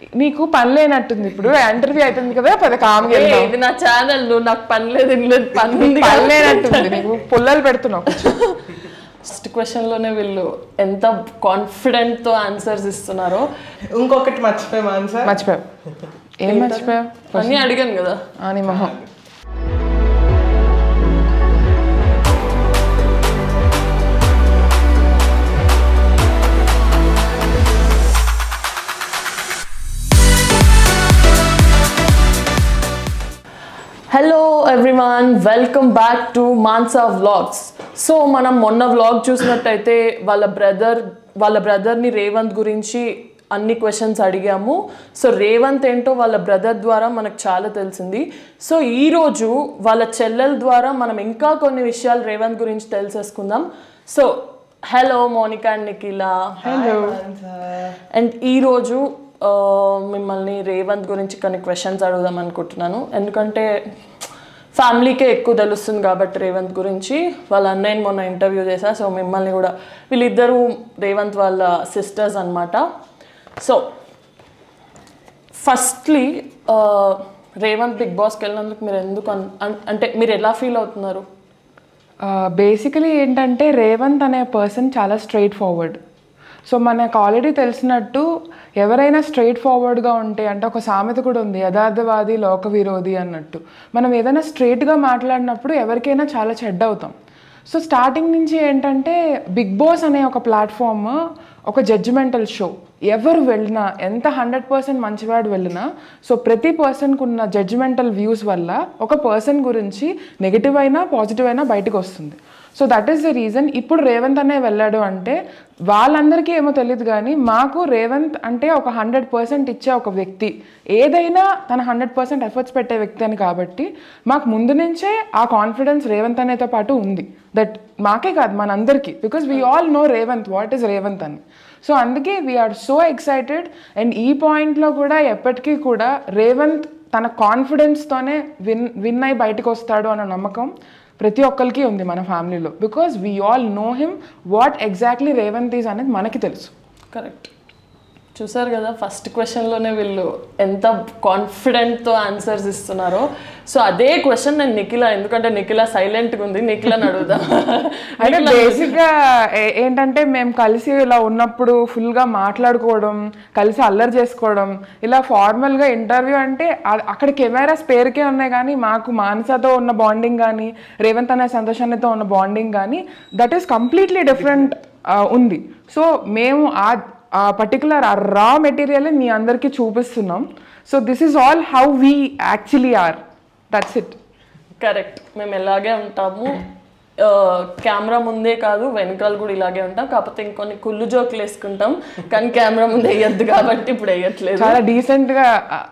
నీకు పని లేనట్టుంది ఇప్పుడు ఇంటర్వ్యూ అయిపోయింది కదా పద కామ్గా ఏ, వెళ్దాం. ఇది నా ఛానల్ నువ్వు నాకు పని లేదు ఇల్లు లేదు, పని ఉంది పని లేనట్టుంది నీకు పుల్లలు పెడుతున్నావు ఫస్ట్ క్వశ్చన్ లోనే వీళ్ళు ఎంత కాన్ఫిడెంట్ తో ఆన్సర్స్ ఇస్తున్నారో ఇంకొకటి మర్చిపోయాం ఆన్సర్ మర్చిపోయావు ఏం మర్చిపోయావు అన్నీ అడిగాను కదా ఆ, నీ మొహం hello everyone welcome back to Mansa vlogs so మనం మొన్న వ్లాగ్ చూసినట్టయితే వాళ్ళ బ్రదర్ వాళ్ళ బ్రదర్ని రేవంత్ గురించి అన్ని క్వశ్చన్స్ అడిగాము సో రేవంత్ ఏంటో వాళ్ళ బ్రదర్ ద్వారా మనకు చాలా తెలిసింది సో ఈరోజు వాళ్ళ చెల్లెల ద్వారా మనం ఇంకా కొన్ని విషయాలు రేవంత్ గురించి తెలిసేసుకుందాం so hello Monika and Nikhila hello and ఈరోజు ఆ, మిమ్మల్ని రేవంత్ గురించి కొన్ని క్వశ్చన్స్ అడుగుదాం అనుకుంటున్నాను ఎందుకంటే ఫ్యామిలీకే ఎక్కువ తెలుస్తుంది కాబట్టి రేవంత్ గురించి వాళ్ళ అన్నయ్యని మొన్న ఇంటర్వ్యూ చేశా సో మిమ్మల్ని కూడా వీళ్ళిద్దరూ రేవంత్ వాళ్ళ సిస్టర్స్ అనమాట సో ఫస్ట్లీ రేవంత్ బిగ్ బాస్కి వెళ్ళినందుకు మీరు ఎందుకు అన్- అన్- అంటే మీరు ఎలా ఫీల్ అవుతున్నారు బేసికలీ ఏంటంటే రేవంత్ అనే పర్సన్ చాలా స్ట్రైట్ ఫార్వర్డ్ సో మనకు ఆల్రెడీ తెలిసినట్టు ఎవరైనా స్ట్రైట్ ఫార్వర్డ్గా ఉంటే అంటే ఒక సామెత కూడా ఉంది యథార్థవాది లోక విరోధి అన్నట్టు మనం ఏదైనా స్ట్రైట్గా మాట్లాడినప్పుడు ఎవరికైనా చాలా చెడ్డ అవుతాం సో స్టార్టింగ్ నుంచి ఏంటంటే బిగ్ బాస్ అనే ఒక ప్లాట్ఫామ్ ఒక జడ్జిమెంటల్ షో ఎవరు వెళ్ళినా ఎంత హండ్రెడ్ పర్సెంట్ మంచివాడు వెళ్ళినా సో ప్రతి పర్సన్కి ఉన్న జడ్జిమెంటల్ వ్యూస్ వల్ల ఒక పర్సన్ గురించి నెగిటివ్ అయినా పాజిటివ్ అయినా బయటకు వస్తుంది so that is the reason ఇప్పుడు రేవంత్ అనే వెళ్ళాడు అంటే వాళ్ళందరికీ ఏమో తెలియదు కానీ మాకు రేవంత్ అంటే ఒక హండ్రెడ్ పర్సెంట్ ఇచ్చే ఒక వ్యక్తి ఏదైనా తన హండ్రెడ్ పర్సెంట్ ఎఫర్ట్స్ పెట్టే వ్యక్తి అని కాబట్టి మాకు ముందు నుంచే ఆ కాన్ఫిడెన్స్ రేవంత్ అనేతో పాటు ఉంది దట్ మాకే కాదు మనందరికీ because we all know Revanth what is Revanth అని సో అందుకే వీఆర్ సో ఎక్సైటెడ్ అండ్ ఈ పాయింట్లో కూడా ఎప్పటికీ కూడా రేవంత్ తన కాన్ఫిడెన్స్తోనే విన్ విన్ అయి బయటకు వస్తాడు అన్న నమ్మకం ప్రతి ఒక్కరికి ఉంది మన ఫ్యామిలీలో because we all know him what exactly Revanth is అనేది మనకి తెలుసు కరెక్ట్ చూసారు కదా ఫస్ట్ క్వశ్చన్లోనే వీళ్ళు ఎంత కాన్ఫిడెంట్తో ఆన్సర్స్ ఇస్తున్నారో సో అదే క్వశ్చన్ నేను నిఖిల ఎందుకంటే నిఖిల సైలెంట్గా ఉంది నిఖిలని అడుగుదాం అంటే బేసిక్గా ఏ- ఏంటంటే మేము కలిసి ఇలా ఉన్నప్పుడు ఫుల్గా మాట్లాడుకోవడం కలిసి అల్లరి చేసుకోవడం ఇలా ఫార్మల్గా ఇంటర్వ్యూ అంటే ఆ- అక్కడ కెమెరాస్ పేరుకే ఉన్నాయి కానీ మాకు మానసతో ఉన్న బాండింగ్ కానీ రేవంత్ అనే సంతోషానితో ఉన్న బాండింగ్ కానీ దట్ ఈస్ కంప్లీట్లీ డిఫరెంట్ ఉంది సో మేము ఆ ఆ పర్టికులర్ ఆ రా మెటీరియల్ మీ అందరికీ చూపిస్తున్నాం so this is all how we actually are that's it correct మేము ఇలాగే ఉంటాము కెమెరా ముందే కాదు వెనకాల కూడా ఇలాగే ఉంటాం కాకపోతే ఇంకొన్ని కుళ్ళు జోకులు వేసుకుంటాం కానీ కెమెరా ముందు వేయద్దు కాబట్టి ఇప్పుడు వేయట్లేదు చాలా డీసెంట్గా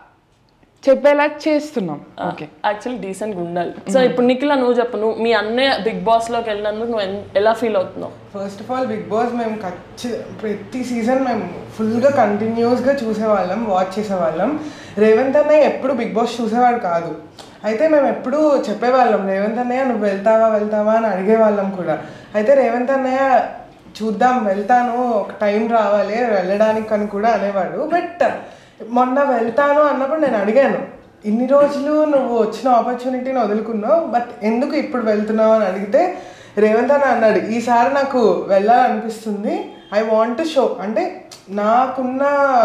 చెప్పేలా చేస్తున్నాం ఓకే యాక్చువల్లీ డీసెంట్గా ఉండాలి సో ఇప్పుడు నిఖిల నువ్వు చెప్పు నువ్వు మీ అన్నయ్య బిగ్ బాస్లోకి వెళ్ళినందుకు నువ్వు ఎన్- ఎలా ఫీల్ అవుతున్నావు first of all Bigg Boss మేము ఖచ్చి ప్రతి సీజన్ మేము ఫుల్గా కంటిన్యూస్గా చూసేవాళ్ళం వాచ్ చేసేవాళ్ళం రేవంత్ అన్నయ్య ఎప్పుడు బిగ్ బాస్ చూసేవాడు కాదు అయితే మేము ఎప్పుడు చెప్పేవాళ్ళం రేవంత్ అన్నయ్య నువ్వు వెళ్తావా వెళ్తావా అని అడిగేవాళ్ళం కూడా అయితే రేవంత్ అన్నయ్య చూద్దాం వెళ్తాను ఒక టైం రావాలి వెళ్ళడానికి అని కూడా అనేవాడు బట్ మొన్న వెళ్తాను అన్నప్పుడు నేను అడిగాను ఇన్ని రోజులు నువ్వు వచ్చిన ఆపర్చునిటీని వదులుకున్నావు బట్ ఎందుకు ఇప్పుడు వెళ్తున్నావు అని అడిగితే రేవంత్ అని అన్నాడు ఈసారి నాకు వెళ్ళాలనిపిస్తుంది ఐ వాంట్ టు షో అంటే నాకున్న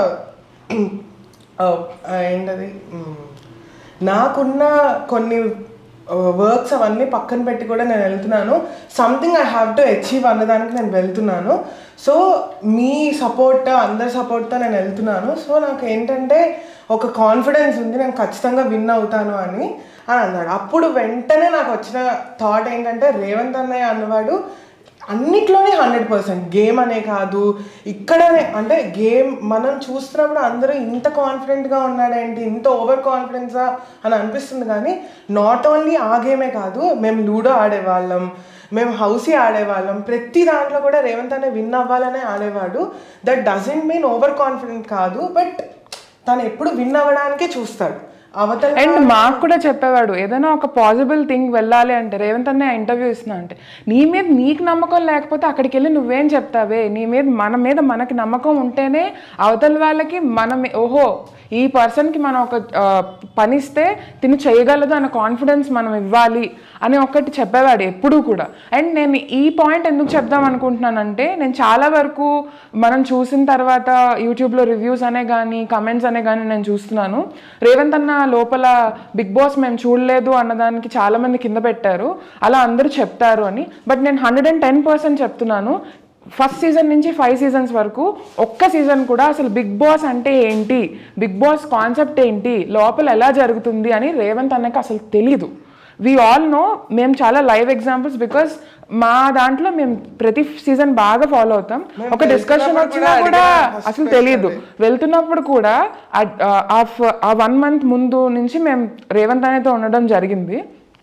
ఆ, ఏంటది మ్, నాకున్న కొన్ని వర్క్స్ అవన్నీ పక్కన పెట్టి కూడా నేను వెళ్తున్నాను something I have to achieve అన్నదానికి నేను వెళ్తున్నాను సో మీ సపోర్ట్ అందరి సపోర్ట్తో నేను వెళ్తున్నాను సో నాకు ఏంటంటే ఒక కాన్ఫిడెన్స్ ఉంది నేను ఖచ్చితంగా విన్ అవుతాను అని అని అన్నాడు అప్పుడు వెంటనే నాకు వచ్చిన థాట్ ఏంటంటే రేవంత్ అన్నయ్య అన్నవాడు అన్నిట్లోనే హండ్రెడ్ పర్సెంట్ గేమ్ అనే కాదు ఇక్కడనే అంటే గేమ్ మనం చూస్తున్నప్పుడు అందరూ ఇంత కాన్ఫిడెంట్గా ఉన్నాడేంటి ఇంత ఓవర్ కాన్ఫిడెన్సా అని అనిపిస్తుంది కానీ నాట్ ఓన్లీ ఆ గేమే కాదు మేము లూడో ఆడేవాళ్ళం మేము హౌసీ ఆడేవాళ్ళం ప్రతి దాంట్లో కూడా రేవంత్ అనే విన్ అవ్వాలనే ఆడేవాడు that doesn't mean overconfident కాదు బట్ తను ఎప్పుడు విన్ అవ్వడానికే చూస్తాడు అవతల అండ్ మాకు కూడా చెప్పేవాడు ఏదైనా ఒక పాసిబుల్ థింగ్ వెళ్ళాలి అంటే రేవంత్ అనే ఇంటర్వ్యూ ఇస్తున్నా అంటే నీ మీద నీకు నమ్మకం లేకపోతే అక్కడికి వెళ్ళి నువ్వేం చెప్తావే నీ మీద మన మీద మనకి నమ్మకం ఉంటేనే అవతల వాళ్ళకి మన మీ- ఓహో ఈ పర్సన్కి మనం ఒక ఆ, పని ఇస్తే తిని చేయగలదు అనే కాన్ఫిడెన్స్ మనం ఇవ్వాలి అని ఒకటి చెప్పేవాడు ఎప్పుడూ కూడా అండ్ నేను ఈ పాయింట్ ఎందుకు చెప్దాం అనుకుంటున్నానంటే నేను చాలా వరకు మనం చూసిన తర్వాత యూట్యూబ్లో రివ్యూస్ అనే కానీ కమెంట్స్ అనే కానీ నేను చూస్తున్నాను రేవంత్ అన్న లోపల బిగ్ బాస్ మేము చూడలేదు అన్నదానికి చాలామంది కింద పెట్టారు అలా అందరూ చెప్తారు అని బట్ నేను హండ్రెడ్ అండ్ టెన్ పర్సెంట్ చెప్తున్నాను ఫస్ట్ సీజన్ నుంచి ఫైవ్ సీజన్స్ వరకు ఒక్క సీజన్ కూడా అసలు బిగ్ బాస్ అంటే ఏంటి బిగ్ బాస్ కాన్సెప్ట్ ఏంటి లోపల ఎలా జరుగుతుంది అని రేవంత్ అన్నకి అసలు తెలీదు వి ఆల్ నో మేము చాలా లైవ్ ఎగ్జాంపుల్స్ బికాస్ మా దాంట్లో మేము ప్రతి సీజన్ బాగా ఫాలో అవుతాం ఒక డిస్కషన్ వచ్చినా కూడా అసలు తెలియదు వెళ్తున్నప్పుడు కూడా ఆ- ఆ ఫ- ఆ వన్ మంత్ ముందు నుంచి మేము రేవంత్ అనేతో ఉండడం జరిగింది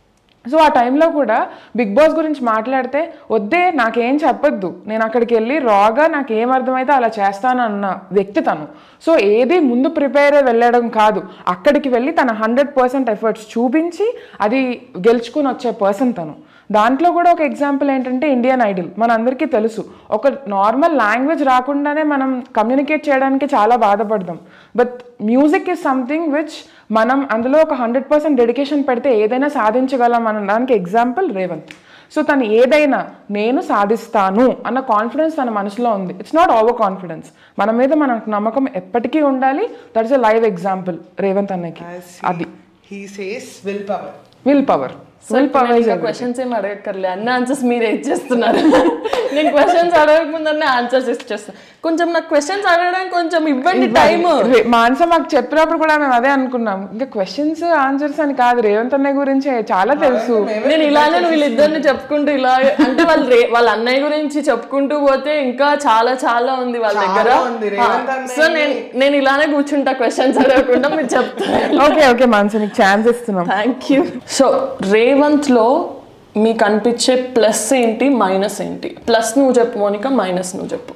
సో ఆ టైంలో కూడా బిగ్ బాస్ గురించి మాట్లాడితే వద్దే నాకేం చెప్పొద్దు నేను అక్కడికి వెళ్ళి రాగా నాకు ఏం అర్థమైతే అలా చేస్తానన్న వ్యక్తి తను సో ఏది ముందు ప్రిపేర్ వెళ్ళడం కాదు అక్కడికి వెళ్ళి తన హండ్రెడ్ పర్సెంట్ ఎఫర్ట్స్ చూపించి అది గెలుచుకుని వచ్చే పర్సన్ తను దాంట్లో కూడా ఒక ఎగ్జాంపుల్ ఏంటంటే ఇండియన్ ఐడల్ మనందరికీ తెలుసు ఒక నార్మల్ లాంగ్వేజ్ రాకుండానే మనం కమ్యూనికేట్ చేయడానికి చాలా బాధపడదాం but music is something which మనం అందులో ఒక హండ్రెడ్ పర్సెంట్ డెడికేషన్ పెడితే ఏదైనా సాధించగలం అన్న దానికి ఎగ్జాంపుల్ రేవంత్ సో తను ఏదైనా నేను సాధిస్తాను అన్న కాన్ఫిడెన్స్ తన మనసులో ఉంది ఇట్స్ నాట్ ఓవర్ కాన్ఫిడెన్స్ మన మీద మనకు నమ్మకం ఎప్పటికీ ఉండాలి that's a live example Revanth అన్నకి అది he says will power will power will power is questions ఏం అడగక్కర్లే అన్ని ఆన్సర్స్ మీరే ఇచ్చేస్తున్నారు నేను క్వశ్చన్స్ అడగకుండానే ఆన్సర్స్ ఇచ్చేస్తాను కొంచెం నాకు క్వశ్చన్స్ అడగడానికి కొంచెం ఇవ్వండి టైం రే- మానస మాకు చెప్పినప్పుడు కూడా మేము అదే అనుకున్నాం ఇంకా క్వశ్చన్స్ ఆన్సర్స్ అని కాదు రేవంత్ అన్నయ్య గురించి చాలా తెలుసు నేను ఇలానే వీళ్ళిద్దరిని చెప్పుకుంటూ ఇలా అంటే వాళ్ళు రే- వాళ్ళ అన్నయ్య గురించి చెప్పుకుంటూ పోతే ఇంకా చాలా చాలా ఉంది వాళ్ళ దగ్గర చాలా ఉంది. రేవంత్ అన్నయ్యని- సో నేను నేను ఇలానే కూర్చుంటా క్వశ్చన్స్ అడగకుండా మీరు చెప్తాను ఓకే ఓకే మానస నీకు ఛాన్స్ ఇస్తున్నాం థ్యాంక్ యూ సో రేవంత్ లో మీకు అనిపించే ప్లస్ ఏంటి మైనస్ ఏంటి ప్లస్ నువ్వు చెప్పు మోనిక మైనస్ నువ్వు చెప్పు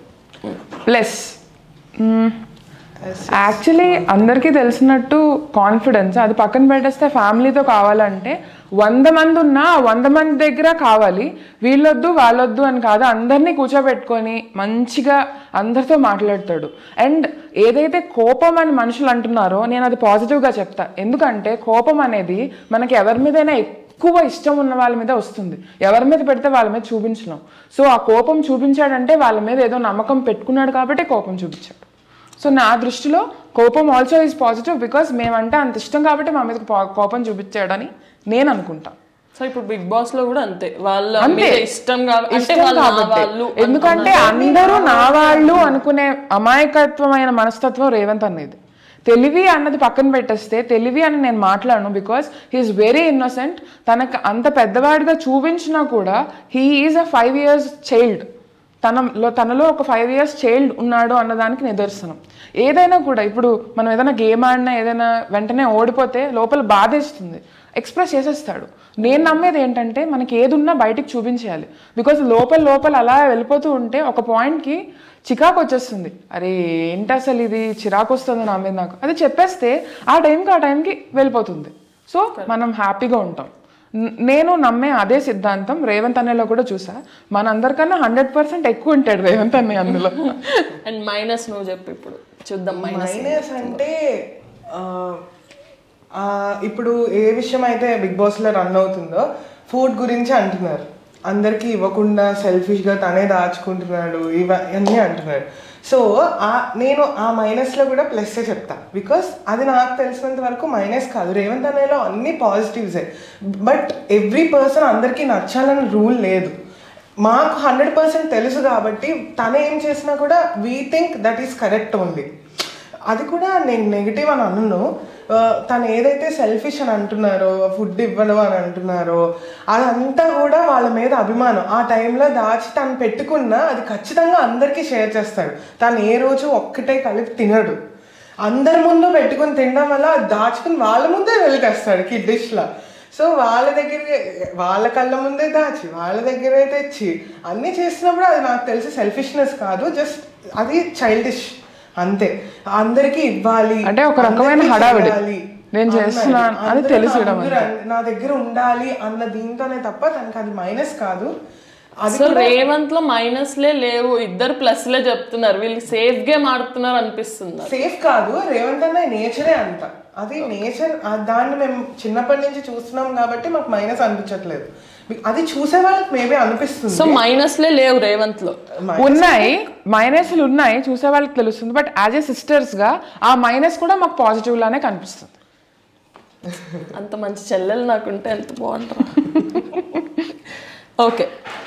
ప్లస్ యాక్చువల్లీ అందరికీ తెలిసినట్టు కాన్ఫిడెన్స్ అది పక్కన పెట్టేస్తే ఫ్యామిలీతో కావాలంటే వంద మంది ఉన్నా ఆ వంద మంది దగ్గర కావాలి వీళ్ళొద్దు వాళ్ళొద్దు అని కాదు అందరినీ కూర్చోబెట్టుకొని మంచిగా అందరితో మాట్లాడతాడు అండ్ ఏదైతే కోపం అని మనుషులు అంటున్నారో నేను అది పాజిటివ్గా చెప్తా ఎందుకంటే కోపం అనేది మనకి ఎవరి మీదైనా ఎక్కువ ఇష్టం ఉన్న వాళ్ళ మీద వస్తుంది ఎవరి మీద పెడితే వాళ్ళ మీద చూపించలేం సో ఆ కోపం చూపించాడంటే వాళ్ళ మీద ఏదో నమ్మకం పెట్టుకున్నాడు కాబట్టి కోపం చూపించాడు సో నా దృష్టిలో కోపం ఆల్సో ఈజ్ పాజిటివ్ బికాస్ మేమంటే అంత ఇష్టం కాబట్టి మా మీద పా- కోపం చూపించాడని నేను అనుకుంటా సో ఇప్పుడు బిగ్ బాస్ లో కూడా అంతే వాళ్ళ అంతే. మీద ఇష్టం కాబట్టి అంటే ఇష్టం వాళ్ళ నా కాబట్టి వాళ్ళు ఎందుకంటే అందరూ నా వాళ్ళు అనుకునే అమాయకత్వమైన మనస్తత్వం రేవంత్ అనేది తెలివి అన్నది పక్కన పెట్టేస్తే తెలివి అని నేను మాట్లాడను బికాస్ హీఈస్ వెరీ ఇన్నోసెంట్ తనకు అంత పెద్దవాడిగా చూపించినా కూడా he is a five years child తనలో తనలో ఒక ఫైవ్ ఇయర్స్ చైల్డ్ ఉన్నాడు అన్నదానికి నిదర్శనం ఏదైనా కూడా ఇప్పుడు మనం ఏదైనా గేమ్ ఆడినా ఏదైనా వెంటనే ఓడిపోతే లోపల బాధేస్తుంది ఎక్స్ప్రెస్ చేసేస్తాడు నేను నమ్మేది ఏంటంటే మనకి ఏది ఉన్నా బయటికి చూపించేయాలి బికాజ్ లోపల లోపల అలా వెళ్ళిపోతూ ఉంటే ఒక పాయింట్కి చికాకు వచ్చేస్తుంది అరే ఏంటి అసలు ఇది చిరాకు వస్తుంది నా మీద నాకు అది చెప్పేస్తే ఆ టైంకి ఆ టైంకి వెళ్ళిపోతుంది సో మనం హ్యాపీగా ఉంటాం న- నేను నమ్మే అదే సిద్ధాంతం రేవంత్ అన్నయ్యలో కూడా చూసా మనందరికన్నా హండ్రెడ్ పర్సెంట్ ఎక్కువ ఉంటాడు రేవంత్ అన్నయ్య అందులో అండ్ మైనస్ నువ్వు చెప్పు ఇప్పుడు చూద్దాం మైనస్ మైనస్ అంటే ఆ, ఆ, ఇప్పుడు ఏ విషయం అయితే బిగ్ బాస్లో రన్ అవుతుందో ఫుడ్ గురించి అంటున్నారు అందరికీ ఇవ్వకుండా సెల్ఫిష్గా తనే దాచుకుంటున్నాడు ఇవన్నీ అంటున్నాడు సో ఆ నేను ఆ మైనస్లో కూడా ప్లస్సే చెప్తా బికాస్ అది నాకు తెలిసినంత వరకు మైనస్ కాదు రేవంత్ అన్నయ్యలో అన్ని పాజిటివ్సే బట్ ఎవ్రీ పర్సన్ అందరికీ నచ్చాలని రూల్ లేదు మాకు హండ్రెడ్ పర్సెంట్ తెలుసు కాబట్టి తను ఏం చేసినా కూడా we think that is correct only అది కూడా నేను నెగిటివ్ అని అన్ను ఆ, తను ఏదైతే సెల్ఫిష్ అని అంటున్నారో ఫుడ్ ఇవ్వను అని అంటున్నారో అదంతా కూడా వాళ్ళ మీద అభిమానం ఆ టైంలో దాచి తను పెట్టుకున్నా అది ఖచ్చితంగా అందరికీ షేర్ చేస్తాడు తను ఏ రోజు ఒక్కటే కలిపి తినడు అందరి ముందు పెట్టుకుని తినడం వల్ల అది దాచుకుని వాళ్ళ ముందే వెళ్ళికేస్తాడు కిడ్ డిష్లా సో వాళ్ళ దగ్గర వాళ్ళ కళ్ళ ముందే దాచి వాళ్ళ దగ్గరే తెచ్చి అన్నీ చేసినప్పుడు అది నాకు తెలిసి సెల్ఫిష్నెస్ కాదు జస్ట్ అది చైల్డిష్ అంతే అందరికీ ఇవ్వాలి అంటే ఒక రకమైన అందరికీ హడావిడి. చేయాలి నేను అన్నది. చేస్తున్నాను అని అందరూ తెలిసి నా ఇవ్వడం దగ్గర- నా దగ్గర ఉండాలి అన్న దీంతోనే తప్ప తనకి అది మైనస్ కాదు అది సో రేవంత్ లో మైనస్లే లేవు ఇద్దరు ప్లస్లే చెప్తున్నారు వీళ్ళు సేఫ్ గేమ్ ఆడుతున్నారు అనిపిస్తుంది సేఫ్ కాదు రేవంత్ అన్న నేచరే అంత అది నేచర్ దాన్ని మేము చిన్నప్పటి నుంచి చూస్తున్నాం కాబట్టి మాకు మైనస్ అనిపించట్లేదు అది చూసే వాళ్ళకి మేబీ అనిపిస్తుంది సో మైనస్లే లేవు రేవంత్ లో ఉన్నాయి మైనస్లు ఉన్నాయి చూసే వాళ్ళకి తెలుస్తుంది బట్ యాజ్ ఏ సిస్టర్స్గా ఆ మైనస్ కూడా మాకు పాజిటివ్ లానే కనిపిస్తుంది అంత మంచి చెల్లెలు నాకుంటే ఎంత బాగుంటారు ఓకే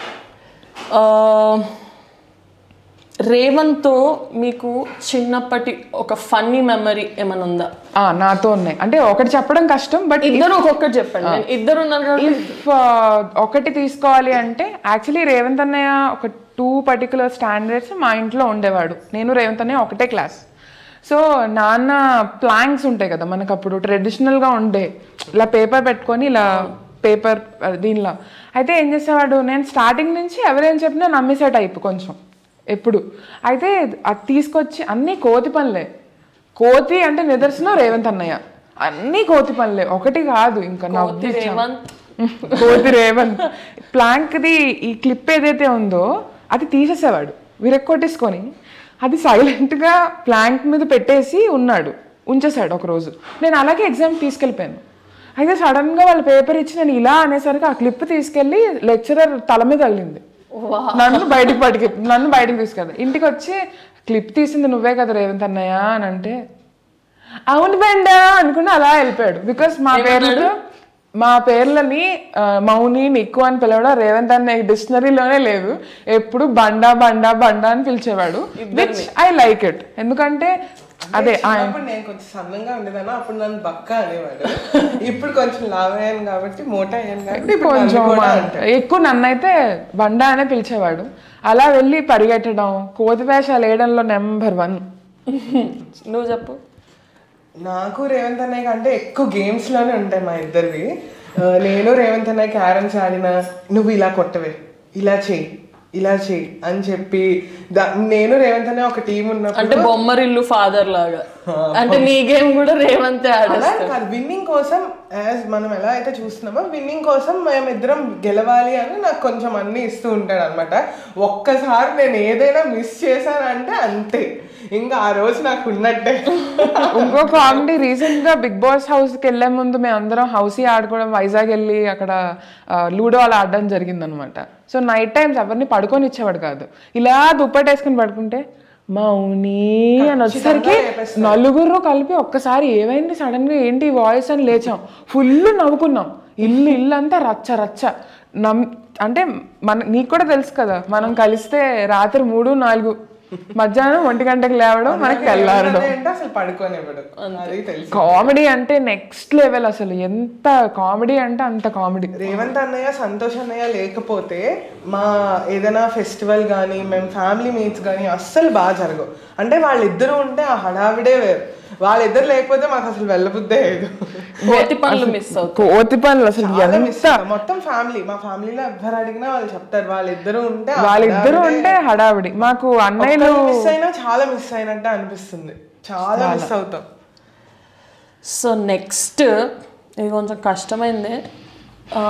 రేవంత్తో మీకు చిన్నప్పటి ఒక ఫన్నీ మెమరీ ఏమైనా ఉందా ఆ, నాతో ఉన్నాయి అంటే ఒకటి చెప్పడం కష్టం బట్ ఇద్దరు ఒక్కొక్కటి చెప్పండి నేను ఇద్దరు ఉన్నారు కాబట్టి ఇఫ్ ఒకటి తీసుకోవాలి అంటే యాక్చువల్లీ రేవంత్ అన్నయ్య ఒక టూ పర్టికులర్ స్టాండర్డ్స్ మా ఇంట్లో ఉండేవాడు నేను రేవంత్ అన్నయ్య ఒకటే క్లాస్ సో నాన్న ప్లాంక్స్ ఉంటాయి కదా మనకు అప్పుడు ట్రెడిషనల్గా ఉండే ఇలా పేపర్ పెట్టుకొని ఇలా పేపర్ దీనిలో అయితే ఏం చేసేవాడు నేను స్టార్టింగ్ నుంచి ఎవరేం చెప్పినా నమ్మేసే టైప్ కొంచెం ఎప్పుడు అయితే అది తీసుకొచ్చి అన్నీ కోతి పనులే కోతి అంటే నిదర్శనం రేవంత్ అన్నయ్య అన్నీ కోతి పనులే ఒకటి కాదు ఇంకా నవ్వి రేవంత్ కోతి రేవంత్ ప్లాంక్ది ఈ క్లిప్ ఏదైతే ఉందో అది తీసేసేవాడు విరక్కొట్టేసుకొని అది సైలెంట్గా ప్లాంక్ మీద పెట్టేసి ఉన్నాడు ఉంచేసాడు ఒకరోజు నేను అలాగే ఎగ్జామ్ తీసుకెళ్ళిపోయాను అయితే సడన్గా వాళ్ళ పేపర్ ఇచ్చి నేను ఇలా అనేసరికి ఆ క్లిప్ తీసుకెళ్ళి లెక్చరర్ తల మీద తగిలింది నన్ను బయటికి పట్టుకి నన్ను బయటికి తీసుకెళ్ళి ఇంటికి వచ్చి క్లిప్ తీసింది నువ్వే కదా రేవంత్ అన్నయ్య అని అంటే అవును బెండా అనుకుని అలా వెళ్ళిపోయాడు బికాస్ మా పేర్లు మా పేర్లని ఆ, మౌని నిక్కు అని పిలవడం రేవంత్ అనే డిక్షనరీలోనే లేదు ఎప్పుడు బండా బండా బండా అని పిలిచేవాడు విచ్ ఐ లైక్ ఇట్ ఎందుకంటే అదే ఆయన చిన్నప్పుడు నేను కొంచెం సన్నంగా ఉండేదాను అప్పుడు నన్ను బక్క అనేవాడు ఇప్పుడు కొంచెం లావ్ అయ్యాను కాబట్టి మోటా అయ్యాను కాబట్టి ఇప్పుడు నన్ను కొంచెం కూడా మా- అంటాడు. ఎక్కువ నన్నైతే బండా అనే పిలిచేవాడు అలా వెళ్ళి పరిగెట్టడం కోతి వేషాలు వేయడంలో నెంబర్ వన్ నువ్వు చెప్పు నాకు రేవంత్ అన్నయ్య కంటే ఎక్కువ గేమ్స్ లోనే ఉంటాయి మా ఇద్దరివి ఆ, నేను రేవంత్ అన్నయ్య క్యారమ్స్ ఆడిన నువ్వు ఇలా కొట్టవే ఇలా చెయ్యి ఇలా చెయ్యి అని చెప్పి దా- నేను రేవంత్ అన్నయ్య ఒక టీం ఉన్నప్పుడు అంటే బొమ్మరిల్లు ఫాదర్ లాగా అంటే నీ గేమ్ కూడా రేవంతే ఆడ అలా కాదు విన్నింగ్ కోసం యాజ్ మనం ఎలా అయితే చూస్తున్నామో విన్నింగ్ కోసం మేము ఇద్దరం గెలవాలి అని నాకు కొంచెం అన్ని ఇస్తూ ఉంటాడు అనమాట ఒక్కసారి నేను ఏదైనా మిస్ చేశానంటే అంతే ఇంకా ఆ రోజు నాకు ఉన్నట్టే ఇంకో కామెడీ రీసెంట్ గా బిగ్ బాస్ హౌస్ కి వెళ్లే ముందు మేము అందరం హౌసీ ఆడుకోవడం వైజాగ్ వెళ్ళి అక్కడ ఆ, లూడో అలా ఆడడం జరిగింది అనమాట సో నైట్ టైమ్స్ ఎవరిని పడుకొని ఇచ్చేవాడు కాదు ఇలా దుప్పటి వేసుకుని పడుకుంటే మౌని అని వచ్చేసరికి నలుగురు కలిపి ఒక్కసారి ఏమైంది సడన్ గా ఏంటి వాయిస్ అని లేచాం ఫుల్ నవ్వుకున్నాం ఇల్లు ఇల్లు అంతా రచ్చ రచ్చ నమ్ అంటే మన నీకు కూడా తెలుసు కదా మనం కలిస్తే రాత్రి మూడు నాలుగు మధ్యాహ్నం ఒంటి గంటకు లేవడం మనకి తెల్లారడం అంటే అసలు పడుకోనివ్వడు అది తెలుసు కామెడీ అంటే నెక్స్ట్ లెవెల్ అసలు ఎంత కామెడీ అంటే అంత కామెడీ రేవంత్ అన్నయ్య సంతోష్ అన్నయ్య లేకపోతే మా ఏదైనా ఫెస్టివల్ కానీ మేము ఫ్యామిలీ మీట్స్ కానీ అస్సలు బాగా జరగవు అంటే వాళ్ళిద్దరూ ఉంటే ఆ హడావిడే వేరు వాళ్ళిద్దరు లేకపోతే మాకు అసలు వెళ్ళబుద్దే లేదు కోతి పనులు మిస్ అవుతాయి కోతి పనులు అసలు చాలా ఎంత miss అవుతాం. మొత్తం ఫ్యామిలీ మా ఫ్యామిలీలో ఎవరు అడిగినా వాళ్ళు చెప్తారు వాళ్ళిద్దరూ ఉంటే ఆ వాళ్ళిద్దరు ఉంటే హడావిడి మాకు అన్నయ్యలు మిస్ అయినా చాలా మిస్ అయినట్టే అనిపిస్తుంది చాలా మిస్ అవుతాం సో నెక్స్ట్ ఇది కొంచెం కష్టమైంది ఆ,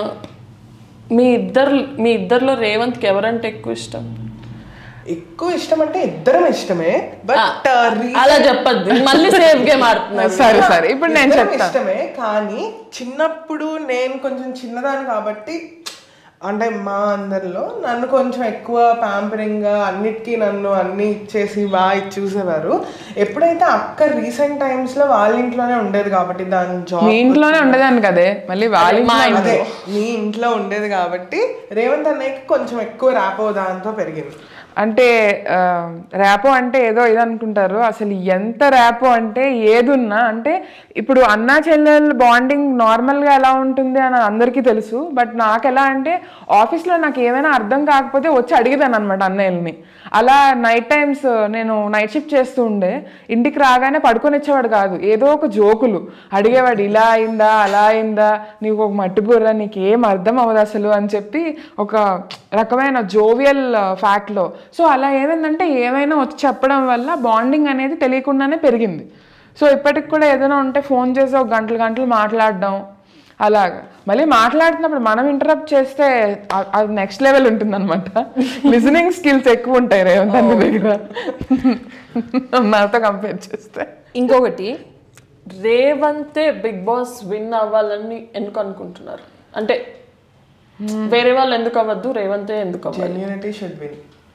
మీ ఇద్దరు మీ ఇద్దరిలో రేవంత్కి ఎవరంటే ఎక్కువ ఇష్టం ఎక్కువ ఇష్టం అంటే ఇద్దరం ఇష్టమే బట్ అలా చెప్పద్దు మళ్ళీ సేఫ్ గేమ్ ఆడుతున్నారు సరే సరే ఇప్పుడు నేను ఇద్దరం చెప్తాను ఇష్టమే కానీ చిన్నప్పుడు నేను కొంచెం చిన్నదాన్ని కాబట్టి అంటే మా అందరిలో నన్ను కొంచెం ఎక్కువ ప్యాంపరింగ్ గా అన్నిటికీ నన్ను అన్ని ఇచ్చేసి బాగా ఇచ్చి చూసేవారు ఎప్పుడైతే అక్క రీసెంట్ టైమ్స్ లో వాళ్ళ ఇంట్లోనే ఉండేది కాబట్టి దాని జాబ్ మీ ఇంట్లోనే ఉండేదాన్ని కదే మళ్ళీ వాళ్ళ మా ఇంట్లో అదే మీ ఇంట్లో ఉండేది కాబట్టి రేవంత్ అన్నయ్యకి కొంచెం ఎక్కువ ర్యాపో దాంతో పెరిగింది అంటే ర్యాపో అంటే ఏదో ఇది అనుకుంటారు అసలు ఎంత ర్యాపో అంటే ఏదున్నా అంటే ఇప్పుడు అన్నా చెల్లెలు బాండింగ్ నార్మల్గా ఎలా ఉంటుంది అని అందరికీ తెలుసు బట్ నాకు ఎలా అంటే ఆఫీస్లో నాకు ఏమైనా అర్థం కాకపోతే వచ్చి అడిగేదాను అనమాట అన్నయ్యల్ని అలా నైట్ టైమ్స్ నేను నైట్ షిఫ్ట్ చేస్తూ ఉండే ఇంటికి రాగానే పడుకొని వచ్చేవాడు కాదు ఏదో ఒక జోకులు అడిగేవాడు ఇలా అయిందా అలా అయిందా నీకు ఒక మట్టి బుర్ర నీకు ఏం అర్థం అవ్వదు అసలు అని చెప్పి ఒక రకమైన జోవియల్ ఫ్యాక్ట్లో సో అలా ఏమైందంటే ఏమైనా వచ్చి చెప్పడం వల్ల బాండింగ్ అనేది తెలియకుండానే పెరిగింది సో ఇప్పటికి కూడా ఏదైనా ఉంటే ఫోన్ చేసి ఒక గంటలు గంటలు మాట్లాడడం అలాగా మళ్ళీ మాట్లాడుతున్నప్పుడు మనం ఇంటరప్ట్ చేస్తే అ- అది నెక్స్ట్ లెవెల్ ఉంటుంది అనమాట లిజనింగ్ స్కిల్స్ ఎక్కువ ఉంటాయి రేవంత్ అన్న దగ్గర నాతో కంపేర్ చేస్తే ఇంకొకటి రేవంతే బిగ్ బాస్ విన్ అవ్వాలని ఎందుకు అనుకుంటున్నారు అంటే వేరే వాళ్ళు ఎందుకు అవ్వద్దు రేవంతే ఎందుకు అవ్వాలి జెన్యూనిటీ షుడ్ విన్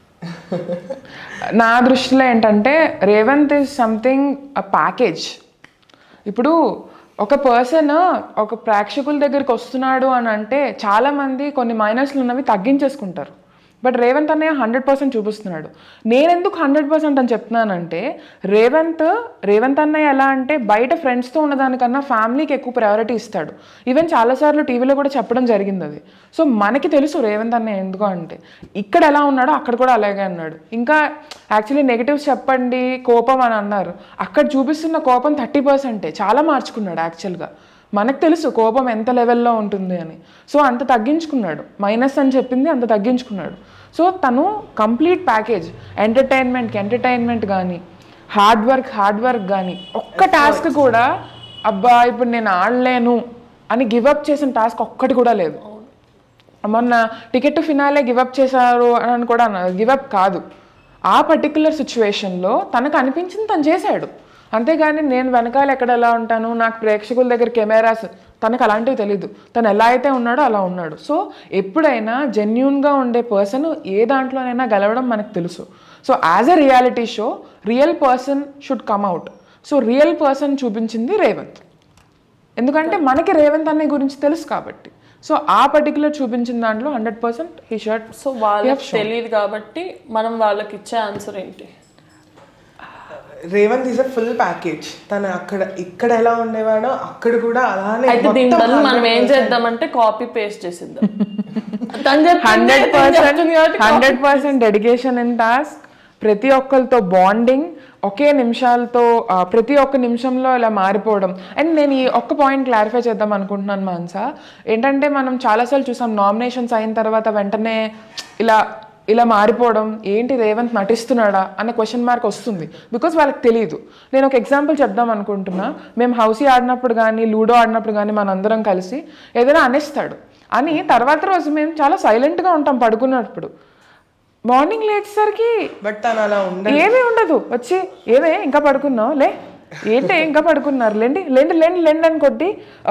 నా దృష్టిలో ఏంటంటే Revanth is something a package ఇప్పుడు ఒక పర్సన్ ఒక ప్రేక్షకుల దగ్గరికి వస్తున్నాడు అని అంటే చాలామంది కొన్ని మైనస్లు ఉన్నవి తగ్గించేసుకుంటారు బట్ రేవంత్ అన్నయ్య హండ్రెడ్ పర్సెంట్ చూపిస్తున్నాడు నేను ఎందుకు హండ్రెడ్ పర్సెంట్ అని చెప్తున్నానంటే రేవంత్ రేవంత్ అన్నయ్య ఎలా అంటే బయట ఫ్రెండ్స్తో ఉన్నదానికన్నా ఫ్యామిలీకి ఎక్కువ ప్రయారిటీ ఇస్తాడు ఈవెన్ చాలాసార్లు టీవీలో కూడా చెప్పడం జరిగింది అది సో మనకి తెలుసు రేవంత్ అన్నయ్య ఎందుకు అంటే ఇక్కడ ఎలా ఉన్నాడో అక్కడ కూడా అలాగే అన్నాడు ఇంకా యాక్చువల్లీ నెగిటివ్స్ చెప్పండి కోపం అని అన్నారు అక్కడ చూపిస్తున్న కోపం థర్టీ పర్సెంటే చాలా మార్చుకున్నాడు యాక్చువల్గా మనకు తెలుసు కోపం ఎంత లెవెల్లో ఉంటుంది అని సో అంత తగ్గించుకున్నాడు మైనస్ అని చెప్పింది అంత తగ్గించుకున్నాడు సో తను కంప్లీట్ ప్యాకేజ్ ఎంటర్టైన్మెంట్కి ఎంటర్టైన్మెంట్ కానీ హార్డ్ వర్క్ హార్డ్ వర్క్ కానీ ఒక్క టాస్క్ కూడా అబ్బా ఇప్పుడు నేను ఆడలేను అని గివప్ చేసిన టాస్క్ ఒక్కటి కూడా లేదు మొన్న టికెట్ ఫినాలే గివప్ చేశారు అని కూడా అన్నారు గివప్ కాదు ఆ పర్టికులర్ సిచ్యువేషన్లో తనకు అనిపించింది తను చేశాడు అంతేగాని నేను వెనకాల ఎక్కడ ఎలా ఉంటాను నాకు ప్రేక్షకుల దగ్గర కెమెరాస్ తనకు అలాంటివి తెలీదు తను ఎలా అయితే ఉన్నాడో అలా ఉన్నాడు సో ఎప్పుడైనా జెన్యున్గా ఉండే పర్సన్ ఏ దాంట్లోనైనా గెలవడం మనకు తెలుసు so as a reality show real person should come out so real person చూపించింది రేవంత్ ఎందుకంటే మనకి రేవంత్ అన్నయ్య గురించి తెలుసు కాబట్టి సో ఆ పర్టికులర్ చూపించిన దాంట్లో hundred percent he shirt so వాళ్ళకి తెలియదు కాబట్టి మనం వాళ్ళకి ఇచ్చే ఆన్సర్ ఏంటి Revanth is a full package తను అక్కడ ఇక్కడ ఎలా ఉండేవాడో అక్కడ కూడా అలానే అయితే దీని మొత్తం బదులు మనం ఏం చేద్దామంటే కాపీ పేస్ట్ చేసిద్దాం తను చెప్పిందే హండ్రెడ్ తను పర్సెంట్ చెప్తుంది కాబట్టి hundred percent dedication in task ప్రతి ఒక్కరితో బాండింగ్ ఒకే నిమిషాలతో ఆ, ప్రతి ఒక్క నిమిషంలో ఇలా మారిపోవడం అండ్ నేను ఈ ఒక్క పాయింట్ క్లారిఫై చేద్దాం అనుకుంటున్నాను మాన్సా ఏంటంటే మనం చాలాసార్లు చూసాం నామినేషన్స్ అయిన తర్వాత వెంటనే ఇలా ఇలా మారిపోవడం ఏంటి రేవంత్ నటిస్తున్నాడా అనే క్వశ్చన్ మార్క్ వస్తుంది బికాస్ వాళ్ళకి తెలియదు నేను ఒక ఎగ్జాంపుల్ చెప్దాం అనుకుంటున్నా మేము హౌసీ ఆడినప్పుడు కానీ లూడో ఆడినప్పుడు కానీ మనందరం కలిసి ఏదైనా అనేస్తాడు అని తర్వాత రోజు మేము చాలా సైలెంట్గా ఉంటాం పడుకున్నప్పుడు మార్నింగ్ లేచేసరికి బట్ తను అలా ఉండ ఏమీ ఉండదు వచ్చి ఏమే ఇంకా పడుకున్నావు లే ఏంటి ఇంకా పడుకున్నారు లేండి లేండి లేండి లేండి అని కొట్టి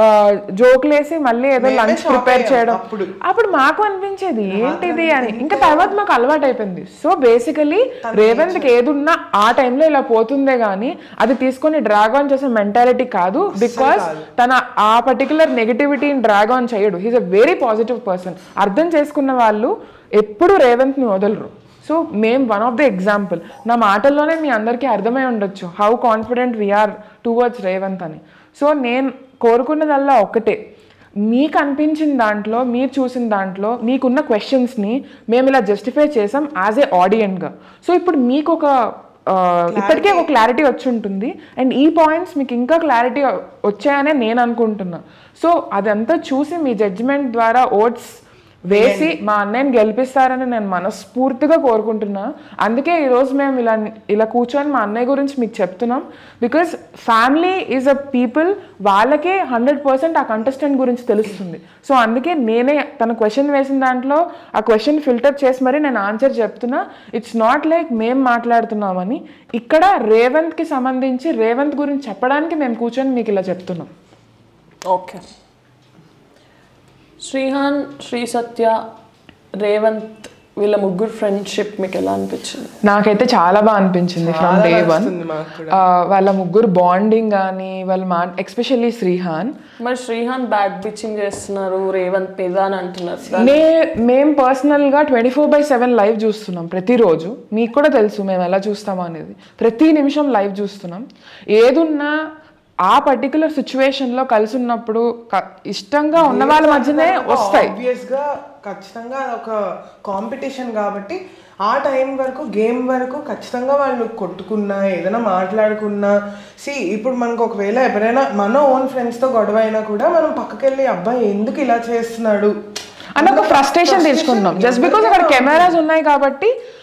జోకులు వేసి మళ్ళీ ఏదో మేమే లంచ్ shock ప్రిపేర్ అయ్యాం చేయడం అప్పుడు. అప్పుడు మాకు అనిపించేది ఏంటిది అని ఇంకా తర్వాత మాకు అలవాటు అయిపోయింది సో బేసికలీ రేవంత్కి ఏదున్నా ఆ టైంలో ఇలా పోతుందే కానీ అది తీసుకొని డ్రాగ్ ఆన్ చేసే మెంటాలిటీ కాదు బికాస్ తన ఆ పర్టికులర్ నెగిటివిటీని డ్రాగ్ ఆన్ చేయడు he's a very positive person అర్థం చేసుకున్న వాళ్ళు ఎప్పుడు రేవంత్ని వదలరు సో మేం వన్ ఆఫ్ ద ఎగ్జాంపుల్ నా మాటల్లోనే మీ అందరికీ అర్థమై ఉండొచ్చు how confident we are towards Revanth అని సో నేను కోరుకున్నదల్లా ఒకటే మీకు అనిపించిన దాంట్లో మీరు చూసిన దాంట్లో మీకున్న క్వశ్చన్స్ని మేము ఇలా జస్టిఫై చేసాం యాజ్ ఏ ఆడియన్గా సో ఇప్పుడు మీకు ఒక ఆ, ఇప్పటికే ఒక క్లారిటీ వచ్చి ఉంటుంది అండ్ ఈ పాయింట్స్ మీకు ఇంకా క్లారిటీ వచ్చాయనే నేను అనుకుంటున్నా సో అదంతా చూసి మీ జడ్జిమెంట్ ద్వారా ఓట్స్ వేసి మా అన్నయ్యని గెలిపిస్తారని నేను మనస్ఫూర్తిగా కోరుకుంటున్నా అందుకే ఈరోజు మేము ఇలా ఇలా కూర్చొని మా అన్నయ్య గురించి మీకు చెప్తున్నాం because family is a people వాళ్ళకే హండ్రెడ్ పర్సెంట్ ఆ కంటెస్టెంట్ గురించి తెలుస్తుంది సో అందుకే నేనే తన క్వశ్చన్ వేసిన దాంట్లో ఆ క్వశ్చన్ ఫిల్టర్ చేసి మరి నేను ఆన్సర్ చెప్తున్నా ఇట్స్ నాట్ లైక్ మేము మాట్లాడుతున్నామని ఇక్కడ రేవంత్కి సంబంధించి రేవంత్ గురించి చెప్పడానికి మేము కూర్చొని మీకు ఇలా చెప్తున్నాం ఓకే శ్రీహాన్ శ్రీ సత్య రేవంత్ వీళ్ళ ముగ్గురు ఫ్రెండ్షిప్ మీకు ఎలా అనిపించింది నాకైతే చాలా బాగా అనిపించింది ఫ్రమ్ డే వన్ నచ్చుతుంది మాకు కూడా. వాళ్ళ ముగ్గురు బాండింగ్ కానీ వాళ్ళ మా ఎక్స్పెషల్లీ శ్రీహాన్ మరి శ్రీహాన్ బ్యాక్ బిచ్చింగ్ చేస్తున్నారు రేవంత్ మీద అని అంటున్నారు నే మేము పర్సనల్గా twenty four by seven live చూస్తున్నాం ప్రతిరోజు మీకు కూడా తెలుసు మేము ఎలా చూస్తామో అనేది ప్రతి నిమిషం లైవ్ చూస్తున్నాం ఏదున్నా ఆ పర్టికులర్ సిచ్యువేషన్లో కలిసి ఉన్నప్పుడు క- ఇష్టంగా ఉన్న వాళ్ళ మధ్యనే వస్తాయి ఆబ్వియస్ గా ఖచ్చితంగా ఒక కాంపిటీషన్ కాబట్టి ఆ టైం వరకు గేమ్ వరకు ఖచ్చితంగా వాళ్ళు కొట్టుకున్నా ఏదైనా మాట్లాడుకున్నా సి ఇప్పుడు మనకు ఒకవేళ ఎవరైనా మన ఓన్ ఫ్రెండ్స్తో గొడవ అయినా కూడా మనం పక్కకెళ్ళి అబ్బాయి ఎందుకు ఇలా చేస్తున్నాడు అంటే ఒక ఫ్రస్ట్రేషన్ తెచ్చుకున్నాం జస్ట్ బికాస్ అక్కడ కెమెరాస్ ఉన్నాయి కాబట్టి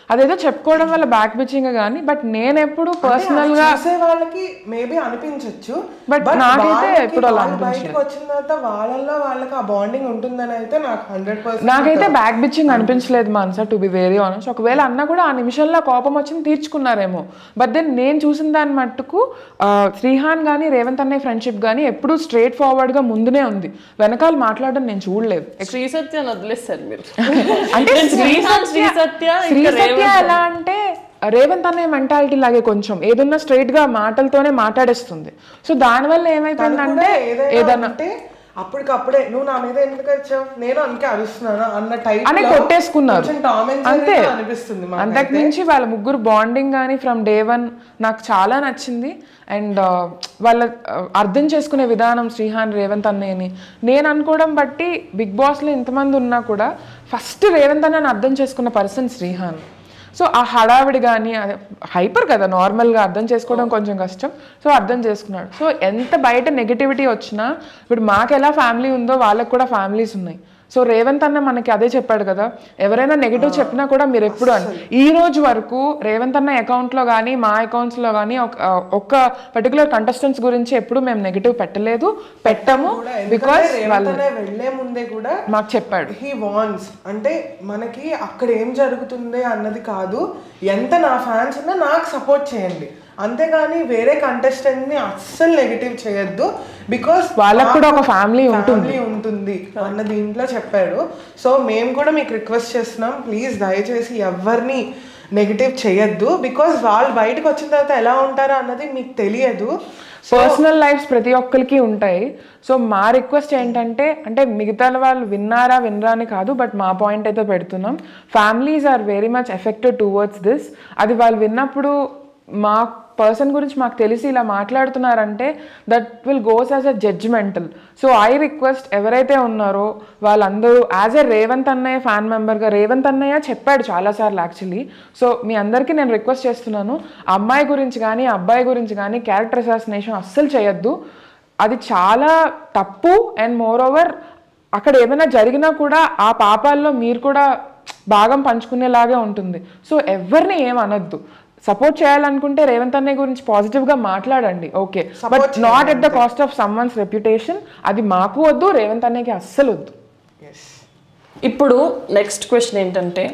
అదేదో చెప్పుకోవడం వల్ల బ్యాక్ బిచ్చింగ్ కానీ బట్ నేను ఎప్పుడు పర్సనల్ గా చూసే వాళ్ళకి మేబీ అనిపించవచ్చు But నాకైతే ఎప్పుడు అలా బయటకు వచ్చిన తర్వాత వాళ్ళల్లో వాళ్ళకి ఆ బాండింగ్ ఉంటుందని అయితే నాకు హండ్రెడ్ పర్సెంట్ నాకైతే బ్యాక్ బిచ్చింగ్ అనిపించలేదు Mansa to be very honest ఒకవేళ అన్న కూడా ఆ నిమిషంలో కోపం వచ్చింది తీర్చుకున్నారేమో బట్ దెన్ నేను చూసిన దాని మట్టుకు ఆ, శ్రీహాన్ కానీ రేవంత్ అన్నయ్య ఫ్రెండ్షిప్ కానీ ఎప్పుడూ స్ట్రేట్ ఫార్వర్డ్ గా ముందునే ఉంది వెనకాల మాట్లాడడం నేను చూడలేదు శ్రీ సత్య వదిలేస్తారు మీరు అంటే నేను శ్రీహాన్ శ్రీ సత్య శ్రీ ఇంకా సత్య రేవంత్ ఎలా అంటే రేవంత్ అనే మెంటాలిటీ లాగే కొంచెం ఏదన్నా స్ట్రైట్ గా మాటలతోనే మాట్లాడేస్తుంది సో దానివల్ల ఏమైపోయిందంటే ఏదైనా ఏదన్నా అంటే అప్పటికప్పుడే నువ్వు నా మీద ఎందుకు వచ్చావు నేను అందుకే అరుస్తున్నాను అన్న టైప్ అని కొట్టేసుకున్నారు అంతే అనిపిస్తుంది మాకు. అంతకు మించి వాళ్ళ ముగ్గురు బాండింగ్ కానీ ఫ్రమ్ డే వన్ నాకు చాలా నచ్చింది అండ్ వాళ్ళ uh, అర్థం చేసుకునే విధానం శ్రీహాన్ రేవంత్ అన్నయ్యని నేను అనుకోవడం బట్టి బిగ్ బాస్లో ఇంతమంది ఉన్నా కూడా ఫస్ట్ రేవంత్ అన్నని అర్థం చేసుకున్న పర్సన్ శ్రీహాన్ సో ఆ హడావిడి కానీ హైపర్ కదా నార్మల్గా అర్థం చేసుకోవడం కొంచెం కష్టం సో అర్థం చేసుకున్నాడు సో ఎంత బయట నెగిటివిటీ వచ్చినా ఇప్పుడు మాకు ఎలా ఫ్యామిలీ ఉందో వాళ్ళకి కూడా ఫ్యామిలీస్ ఉన్నాయి సో రేవంత్ అన్న మనకి అదే చెప్పాడు కదా ఎవరైనా నెగిటివ్ చెప్పినా కూడా మీరు ఎప్పుడు అని ఈ రోజు వరకు రేవంత్ అన్న అకౌంట్లో కానీ మా అకౌంట్స్లో కానీ ఒక్క పర్టికులర్ కంటెస్టెంట్స్ గురించి ఎప్పుడు మేము నెగిటివ్ పెట్టలేదు పెట్టము కూడా బికాస్ ఎందుకంటే రేవంత్ వాళ్ళు అన్నయ్య వెళ్లే ముందే కూడా మాకు చెప్పాడు హీ వాన్స్ అంటే మనకి అక్కడ ఏం జరుగుతుంది అన్నది కాదు ఎంత నా ఫ్యాన్స్ ఉన్నా నాకు సపోర్ట్ చేయండి అంతేగాని వేరే కంటెస్టెంట్ ని అస్సలు నెగిటివ్ చేయొద్దు బికాస్ వాళ్ళకు కూడా ఒక family ఫ్యామిలీ ఉంటుంది అన్న దీంట్లో చెప్పాడు సో మేము కూడా మీకు రిక్వెస్ట్ చేస్తున్నాం ప్లీజ్ దయచేసి ఎవరిని నెగిటివ్ చేయొద్దు బికాస్ వాళ్ళు బయటకు వచ్చిన తర్వాత ఎలా ఉంటారో అన్నది మీకు తెలియదు పర్సనల్ లైఫ్స్ ప్రతి ఒక్కరికి ఉంటాయి సో మా రిక్వెస్ట్ ఏంటంటే అంటే మిగతా వాళ్ళు విన్నారా వినరా అని కాదు బట్ మా పాయింట్ అయితే పెడుతున్నాం families are very much affected towards this అది వాళ్ళు విన్నప్పుడు మా పర్సన్ గురించి మాకు తెలిసి ఇలా మాట్లాడుతున్నారంటే that will goes as a judgemental so I request ఎవరైతే ఉన్నారో వాళ్ళందరూ యాజ్ ఎ రేవంత్ అన్నయ్య ఫ్యాన్ మెంబర్గా రేవంత్ అన్నయ్య చెప్పాడు చాలాసార్లు యాక్చువల్లీ సో మీ అందరికీ నేను రిక్వెస్ట్ చేస్తున్నాను ఆ అమ్మాయి గురించి కానీ ఆ అబ్బాయి గురించి కానీ క్యారెక్టర్ అసాసినేషన్ అస్సలు చేయొద్దు అది చాలా తప్పు అండ్ మోర్ ఓవర్ అక్కడ ఏమైనా జరిగినా కూడా ఆ పాపాల్లో మీరు కూడా భాగం పంచుకునేలాగే ఉంటుంది సో ఎవరిని ఏం అనొద్దు సపోర్ట్ చేయాలనుకుంటే రేవంత్ అన్నయ్య గురించి పాజిటివ్ గా మాట్లాడండి okay but not at the cost of someone's reputation అది మాకు వద్దు రేవంత్ అన్నయ్యకి అస్సలు వద్దు ఎస్ ఇప్పుడు నెక్స్ట్ క్వశ్చన్ ఏంటంటే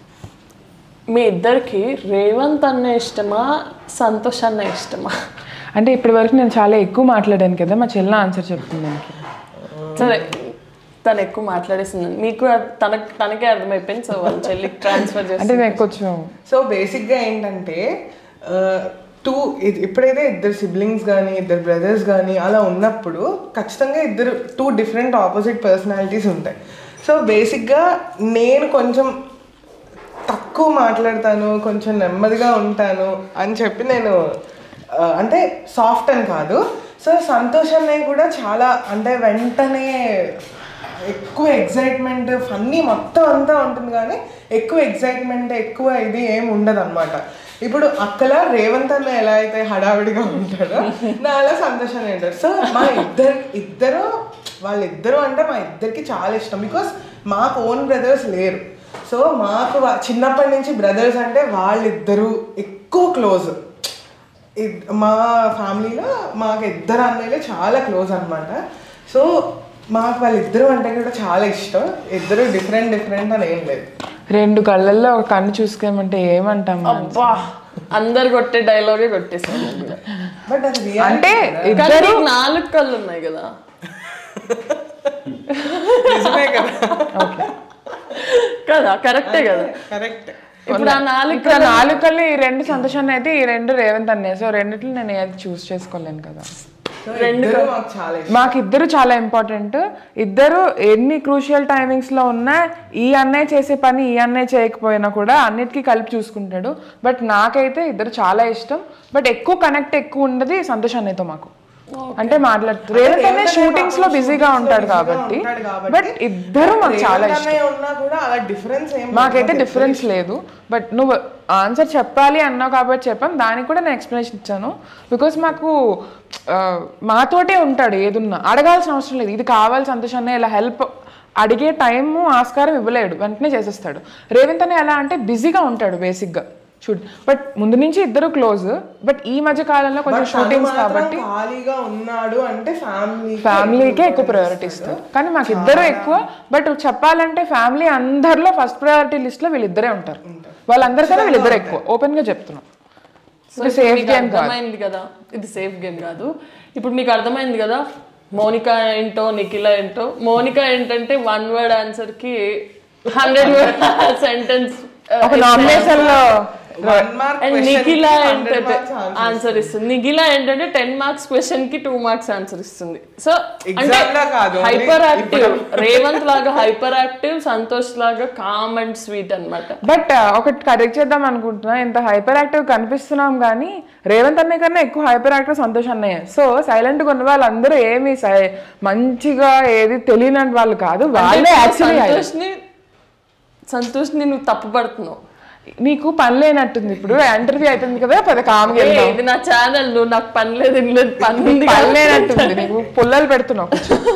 మీ ఇద్దరికి రేవంత్ అన్న ఇష్టమా సంతోష్ అన్న ఇష్టమా అంటే ఇప్పటి వరకు నేను చాలా ఎక్కువ మాట్లాడాను కదా మా చెల్లె ఆన్సర్ చెప్తుంది దానికి సరే తను ఎక్కువ మాట్లాడేసింది మీకు అది తనకు తనకే అర్థమైపోయింది సో వాళ్ళ చెల్లికి ట్రాన్స్ఫర్ అంటే చేసి నేను కొంచెం సో బేసిక్గా ఏంటంటే టూ ఎప్పుడైతే ఇద్దరు సిబ్లింగ్స్ కానీ ఇద్దరు బ్రదర్స్ కానీ అలా ఉన్నప్పుడు ఖచ్చితంగా ఇద్దరు టూ డిఫరెంట్ ఆపోజిట్ పర్సనాలిటీస్ ఉంటాయి సో బేసిక్గా నేను కొంచెం తక్కువ మాట్లాడతాను కొంచెం నెమ్మదిగా ఉంటాను అని చెప్పి నేను ఆ, అంటే సాఫ్ట్ అని కాదు సో సంతోష్ అన్నయ్య కూడా చాలా అంటే వెంటనే ఎక్కువ ఎగ్జైట్మెంట్ ఫన్నీ మొత్తం అంతా ఉంటుంది కానీ ఎక్కువ ఎగ్జైట్మెంట్ ఎక్కువ ఇది ఏం ఉండదు అనమాట ఇప్పుడు అక్కల రేవంత్ అన్న ఎలా అయితే హడావిడిగా ఉంటాడో నా అలా సంతోషం ఉంటాడు సో మా ఇద్దరు ఇద్దరు వాళ్ళిద్దరు అంటే మా ఇద్దరికి చాలా ఇష్టం బికాస్ మాకు ఓన్ బ్రదర్స్ లేరు సో మాకు వా- చిన్నప్పటి నుంచి బ్రదర్స్ అంటే వాళ్ళిద్దరూ ఎక్కువ క్లోజ్ ఇద్- మా ఫ్యామిలీలో మాకు ఇద్దరు అన్నయ్యలు చాలా క్లోజ్ అన్నమాట సో మాకు వాళ్ళిద్దరు అంటే కూడా చాలా ఇష్టం ఇద్దరు డిఫరెంట్ డిఫరెంట్ అని ఏం లేదు రెండు కళ్ళల్లో ఒక కన్ను చూసుకోమంటే ఏమంటాం మనం? అబ్బా అందరు కొట్టే డైలాగే కొట్టేసాను బట్ అది reality అంటే కదా. కానీ ఇద్దరు నీకు నాలుగు కళ్ళు ఉన్నాయి కదా నిజమే కదా కదా కరెక్టే కదా కరెక్ట్ ఇప్పుడు ఆ నాలుగు ఇక్కడ నాలుగు కళ్ళు ఈ రెండు సంతోషాన్ని అయితే ఈ రెండు రేవంత్ అన్నయ్య సో రెండిట్లో నేను ఏది చూస్ చేసుకోలేను కదా రెండు మాకు చాలా ఇష్టం మాకు ఇద్దరు చాలా ఇంపార్టెంట్ ఇద్దరు ఎన్ని క్రూషియల్ టైమింగ్స్ లో ఉన్నా ఈ అన్నయ్య చేసే పని ఈ అన్నయ్య చేయకపోయినా కూడా అన్నిటికీ కలిపి చూసుకుంటాడు బట్ నాకైతే ఇద్దరు చాలా ఇష్టం బట్ ఎక్కువ కనెక్ట్ ఎక్కువ ఉండదు సంతోష్ అన్నయ్యతో మాకు అంటే మాట్లాడుతూ రేవంత్ అన్నయ్య షూటింగ్స్ లో బిజీగా ఉంటాడు కాబట్టి బట్ ఇద్దరు మాకు చాలా రేవంత్ ఇష్టం అన్నయ్య ఉన్నా కూడా అలా డిఫరెన్స్ ఏం మాకైతే డిఫరెన్స్ లేదు బట్ నువ్వు ఆన్సర్ చెప్పాలి అన్నావు కాబట్టి చెప్పాం దానికి కూడా నేను ఎక్స్ప్లెనేషన్ ఇచ్చాను బికాస్ మాకు ఆ, మాతోటే ఉంటాడు ఏదున్నా అడగాల్సిన అవసరం లేదు ఇది కావాలి సంతోషాన్ని ఇలా హెల్ప్ అడిగే టైం ఆస్కారం ఇవ్వలేడు వెంటనే చేసేస్తాడు రేవంత్ అనే ఎలా అంటే బిజీగా ఉంటాడు బేసిక్గా షూట్ బట్ ముందు నుంచి ఇద్దరు క్లోజ్ బట్ ఈ మధ్య కాలంలో కొంచెం But తను షూటింగ్స్ మాత్రం కాబట్టి ఖాళీగా ఉన్నాడు అంటే ఫ్యామిలీ ఫ్యామిలీకే ఎక్కువ ప్రయారిటీ ఇస్తారు కానీ మాకు ఇద్దరు ఎక్కువ బట్ చెప్పాలంటే ఫ్యామిలీ అందరిలో ఫస్ట్ ప్రయారిటీ లిస్ట్ లో వీళ్ళిద్దరే ఉంటారు వాళ్ళందరికన్నా వీళ్ళిద్దరు ఎక్కువ ఓపెన్ గా చెప్తున్నాం సో ఇది ఇప్పుడు safe మీకు game కాదు. అర్థమైంది కదా ఇది సేఫ్ గేమ్ కాదు ఇప్పుడు మీకు అర్థమైంది కదా మోనికా ఏంటో నిఖిల ఏంటో మోనికా ఏంటంటే వన్ వర్డ్ ఆన్సర్ కి హండ్రెడ్ వర్డ్ సెంటెన్స్ ఒక నామినేషన్ లో వన్ మార్క్ అండ్ నిఖిల ఏంటంటే ఆన్సర్ ఇస్తుంది నిఖిల ఏంటంటే టెన్ మార్క్స్ క్వశ్చన్ కి టూ మార్క్స్ ఆన్సర్ ఇస్తుంది సో అంటే Exam లా కాదు, హైపర్ only యాక్టివ్ రేవంత్ లాగా హైపర్ యాక్టివ్ సంతోష్ లాగా కామ్ అండ్ స్వీట్ అన్నమాట బట్ ఒకటి కరెక్ట్ చేద్దాం అనుకుంటున్నా ఇంత హైపర్ యాక్టివ్ కనిపిస్తున్నాం కానీ రేవంత్ అన్నయ్య కన్నా ఎక్కువ హైపర్ యాక్టివ్ సంతోష్ అన్నయ్య సో సైలెంట్ గా ఉన్న వాళ్ళందరూ ఏమి సై- మంచిగా ఏది తెలియని వాళ్ళు కాదు వాళ్ళే యాక్చువల్లీ సంతోష్ ని సంతోష్ ని నువ్వు తప్పు పడుతున్నావు నీకు పని లేనట్టుంది ఇప్పుడు ఇంటర్వ్యూ అవుతుంది కదా పద కామ్గా ఏ, వెళ్దాం ఇది నా ఛానల్ నువ్వు నాకు పని లేదు ఏం లేదు పని ఉంది పని లేనట్టుంది నీకు పుల్లలు పెడుతున్నావు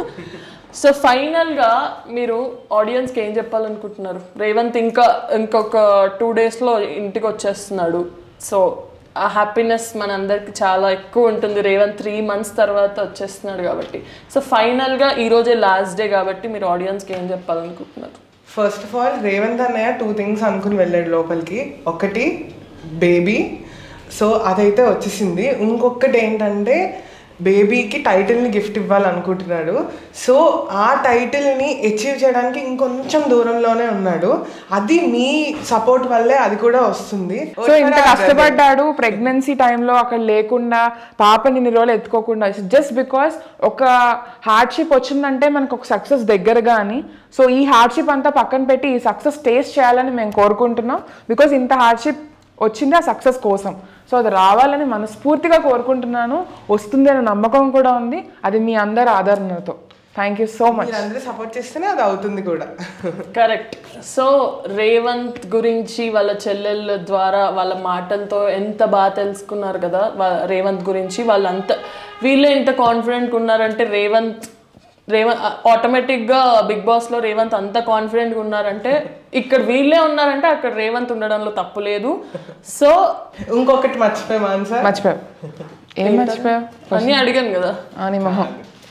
సో ఫైనల్ గా మీరు ఆడియన్స్ కి ఏం చెప్పాలనుకుంటున్నారు రేవంత్ ఇంకా ఇంకొక టూ డేస్ లో ఇంటికి వచ్చేస్తున్నాడు సో ఆ హ్యాపీనెస్ మనందరికి చాలా ఎక్కువ ఉంటుంది రేవంత్ త్రీ మంత్స్ తర్వాత వచ్చేస్తున్నాడు కాబట్టి సో ఫైనల్ గా ఈ రోజే లాస్ట్ డే కాబట్టి మీరు ఆడియన్స్ కి ఏం చెప్పాలనుకుంటున్నారు ఫస్ట్ ఆఫ్ ఆల్ రేవంత్ అన్నయ్య టూ థింగ్స్ అనుకుని వెళ్ళాడు లోపలికి ఒకటి బేబీ సో అదైతే వచ్చేసింది ఇంకొకటి ఏంటంటే బేబీకి టైటిల్ని గిఫ్ట్ ఇవ్వాలనుకుంటున్నాడు సో ఆ టైటిల్ని అచీవ్ చేయడానికి ఇంకొంచెం దూరంలోనే ఉన్నాడు అది మీ సపోర్ట్ వల్లే అది కూడా వస్తుంది సో ఇంత కష్టపడ్డాడు ప్రెగ్నెన్సీ టైంలో అక్కడ లేకుండా పాపని ఇన్ని రోజులు ఎత్తుకోకుండా జస్ట్ బికాస్ ఒక హార్డ్షిప్ వచ్చిందంటే మనకు ఒక సక్సెస్ దగ్గరగా అని సో ఈ హార్డ్షిప్ అంతా పక్కన పెట్టి ఈ సక్సెస్ టేస్ట్ చేయాలని మేము కోరుకుంటున్నాం బికాస్ ఇంత హార్డ్షిప్ వచ్చింది ఆ సక్సెస్ కోసం సో అది రావాలని మనస్ఫూర్తిగా కోరుకుంటున్నాను వస్తుంది అనే నమ్మకం కూడా ఉంది అది మీ అందరి ఆదరణతో థ్యాంక్ యూ సో మచ్ మీరందరూ సపోర్ట్ చేస్తేనే అది అవుతుంది కూడా కరెక్ట్ సో రేవంత్ గురించి వాళ్ళ చెల్లెళ్ళ ద్వారా వాళ్ళ మాటలతో ఎంత బాగా తెలుసుకున్నారు కదా వా- రేవంత్ గురించి వాళ్ళంత వీళ్ళే ఎంత కాన్ఫిడెంట్ ఉన్నారంటే రేవంత్ రేవంత్ ఆటోమేటిక్గా బిగ్ బాస్లో రేవంత్ అంత కాన్ఫిడెంట్గా ఉన్నారంటే ఇక్కడ వీళ్ళే ఉన్నారంటే అక్కడ రేవంత్ ఉండడంలో తప్పు లేదు సో ఇంకొకటి మర్చిపోయాం ఆన్సర్ మర్చిపోయావు ఏం మర్చిపోయావు అన్నీ అడిగాను కదా అని మొహం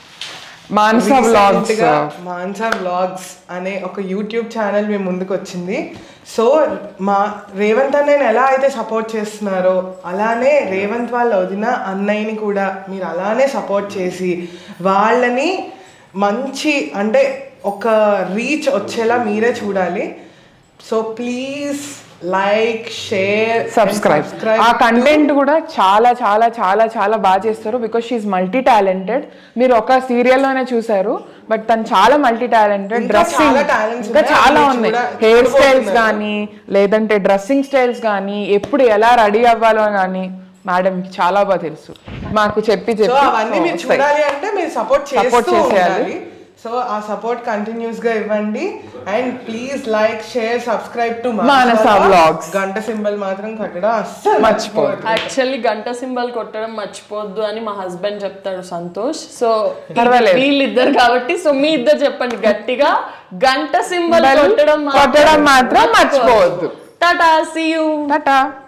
మానస బ్లాగ్స్ మాన్సా వ్లాగ్స్ అనే ఒక యూట్యూబ్ ఛానల్ మీ ముందుకు వచ్చింది సో మా రేవంత్ అన్నయ్యని ఎలా అయితే సపోర్ట్ చేస్తున్నారో అలానే రేవంత్ వాళ్ళ వదిన అన్నయ్యని కూడా మీరు అలానే సపోర్ట్ చేసి వాళ్ళని మంచి అంటే ఒక రీచ్ వచ్చేలా మీరే చూడాలి so please like share subscribe ఆ కంటెంట్ కూడా చాలా చాలా చాలా చాలా బాగా చేస్తారు బికాస్ షీఈ్ మల్టీ టాలెంటెడ్ మీరు ఒక సీరియల్లోనే చూసారు బట్ తను చాలా మల్టీ టాలెంటెడ్ ఇంకా డ్రెస్సింగ్ చాలా talents ఇంకా ఉన్నాయి. చాలా అవి ఉన్నాయి చూడ- హెయిర్ స్టైల్స్ చూడబోతున్నారు. కానీ లేదంటే డ్రెస్సింగ్ స్టైల్స్ కానీ ఎప్పుడు ఎలా రెడీ అవ్వాలో కానీ మేడంకి చాలా బాగా తెలుసు మాకు చెప్పి సో చెప్పి అవన్నీ మీరు వస్తాయి. చూడాలి అంటే మీరు సపోర్ట్ Support చేస్తూ చేసేయాలి. ఉండాలి సో ఆ సపోర్ట్ కంటిన్యూస్ గా ఇవ్వండి and please like share subscribe to Manasa vlogs. గంట సింబల్ మాత్రం కట్టడం అస్సలు మర్చిపోవద్దు. యాక్చువల్లీ గంట సింబల్ కొట్టడం మర్చిపోద్దు అని మా హస్బెండ్ చెప్తాడు సంతోష్ సో పర్వాలేదు. వీళ్ళిద్దరు కాబట్టి సో మీ ఇద్దరు చెప్పండి గట్టిగా గంట సింబల్ Bell కొట్టడం కొట్టడం మాత్రం మర్చిపోవద్దు. Tata see you tata